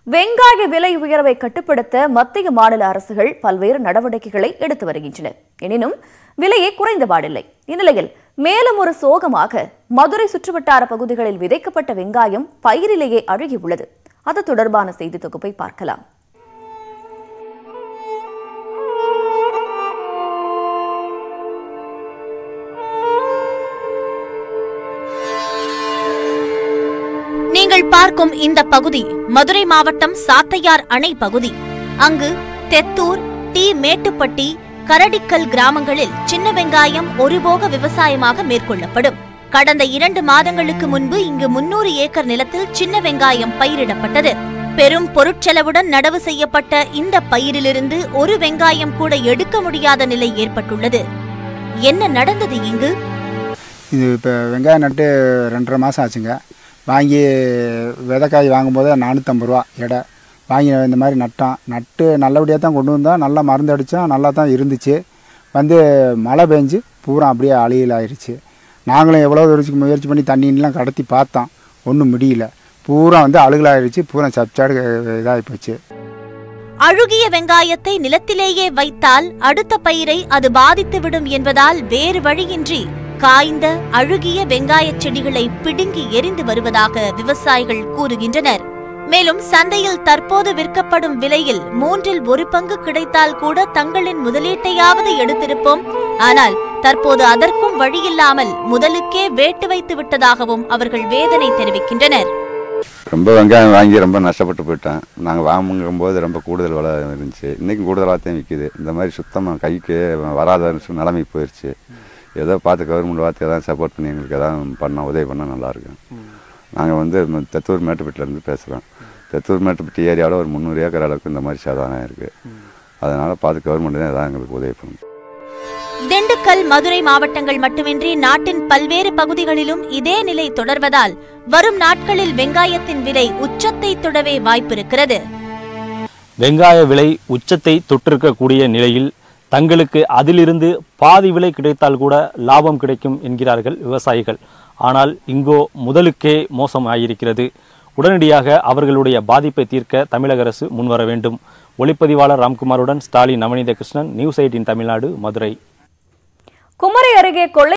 வெங்காய விலை உயர்வை கட்டுப்படுத்த மத்திய மாநில அரசுகள் பல்வேறு நடவடிக்கைகளை எடுத்து வருகின்றன எனினும் விலையே குறைந்தபாடில்லை இந்நிலையில் மேலும் ஒரு சோகமாக மதுரை சுற்றுவட்டார பகுதிகளில் விதைக்கப்பட்ட வெங்காயம் பயிரிலேயே அழுகியுள்ளது அது தொடர்பான செய்தி தொகுப்பை பார்க்கலாம் நீங்கள் பார்க்கும் இந்த பகுதி மதுரை மாவட்டம் சாத்தையார் அணை பகுதி அங்கு தெத்தூர் டி மேட்டுப்பட்டி கரடிக்கல் கிராமங்களில் சின்ன வெங்காயம் ஒருபோக விவசாயமாக மேற்கொள்ளப்படும் கடந்த இரண்டு மாதங்களுக்கு முன்பு இங்கு முன்னூறு ஏக்கர் நிலத்தில் சின்ன வெங்காயம் பயிரிடப்பட்டது பெரும் பொருட்செலவுடன் நடவு செய்யப்பட்ட இந்த பயிரிலிருந்து ஒரு வெங்காயம் கூட எடுக்க முடியாத நிலை ஏற்பட்டுள்ளது என்ன நடந்தது இங்கு இது இப்போ வெங்காயம் நட்டு ரெண்டரை மாதம் ஆச்சுங்க வாங்கி விதைக்காய் வாங்கும்போது நானூற்றம்பது ரூபா எடை வாங்கி இந்த மாதிரி நட்டோம் நட்டு நல்லபடியாக தான் கொண்டு வந்தோம் நல்லா மருந்து அடித்தோம் நல்லா தான் இருந்துச்சு வந்து மழை பெஞ்சு பூரா அப்படியே அழியல் ஆயிடுச்சு நாங்களும் எவ்வளோ முயற்சி முயற்சி பண்ணி தண்ணிலாம் கடத்தி பார்த்தோம் ஒன்றும் முடியல பூரா வந்து அழுகலாயிருச்சு பூரா சப்சாடு இதாகி போச்சு அழுகிய வெங்காயத்தை நிலத்திலேயே வைத்தால் அடுத்த பயிரை அது பாதித்துவிடும் என்பதால் வேறு வழியின்றி காய்ந்த அழுகிய வெங்காயச் செடிகளை பிடுங்கி எரிந்து வருவதாக விவசாயிகள் கூறுகின்றனர் மேலும் சந்தையில் தற்போது விற்கப்படும் விலையில் மூன்றில் ஒரு பங்கு கிடைத்தால் கூட தங்களின் முதலீட்டையாவது எடுத்திருப்போம் ஆனால் தற்போது அதற்கும் வழியில்லாமல் முதலுக்கே வேட்டு வைத்து விட்டதாகவும் அவர்கள் வேதனை தெரிவிக்கின்றனர் ரொம்ப வெங்காயம் வாங்கி ரொம்ப நஷ்டப்பட்டு போயிட்டேன் நாங்கள் வாங்கும்போது ரொம்ப கூடுதல் விலை இருந்துச்சு இன்றைக்கும் கூடுதலாக தான் விற்கிது இந்த மாதிரி சுத்தமாக கைக்கு வராத நிலைமைக்கு போயிடுச்சு ஏதோ பார்த்து கவர்மெண்ட் பார்த்து எதாவது சப்போர்ட் பண்ணி எங்களுக்கு எதாவது பண்ணால் உதவி பண்ணால் நல்லாயிருக்கும் நாங்கள் வந்து தெத்தூர் மேட்டுப்பட்டிலேருந்து பேசுகிறோம் தெத்தூர் மேட்டுப்பட்டி ஏரியாவில் ஒரு முந்நூறு ஏக்கர் அளவுக்கு இந்த மாதிரி சாதாரணம் இருக்குது அதனால் பார்த்து கவர்மெண்ட் தான் எதாவது எங்களுக்கு உதவி பண்ணும் திண்டுக்கல் மதுரை மாவட்டங்கள் மட்டுமின்றி நாட்டின் பல்வேறு பகுதிகளிலும் இதே நிலை தொடர்வதால் வரும் நாட்களில் வெங்காயத்தின் விலை உச்சத்தை தொடவே வாய்ப்பிருக்கிறது வெங்காய விலை உச்சத்தை தொற்றிருக்கக்கூடிய நிலையில் தங்களுக்கு அதிலிருந்து பாதி விலை கிடைத்தால் கூட லாபம் கிடைக்கும் என்கிறார்கள் விவசாயிகள் ஆனால் இங்கோ முதலுக்கே மோசமாயிருக்கிறது உடனடியாக அவர்களுடைய பாதிப்பை தீர்க்க தமிழக அரசு முன்வர வேண்டும் ஒளிப்பதிவாளர் ராம்குமாருடன் ஸ்டாலின் நவநீத கிருஷ்ணன் நியூஸ் எயிட்டின் தமிழ்நாடு மதுரை குமரி அருகே கொள்ளை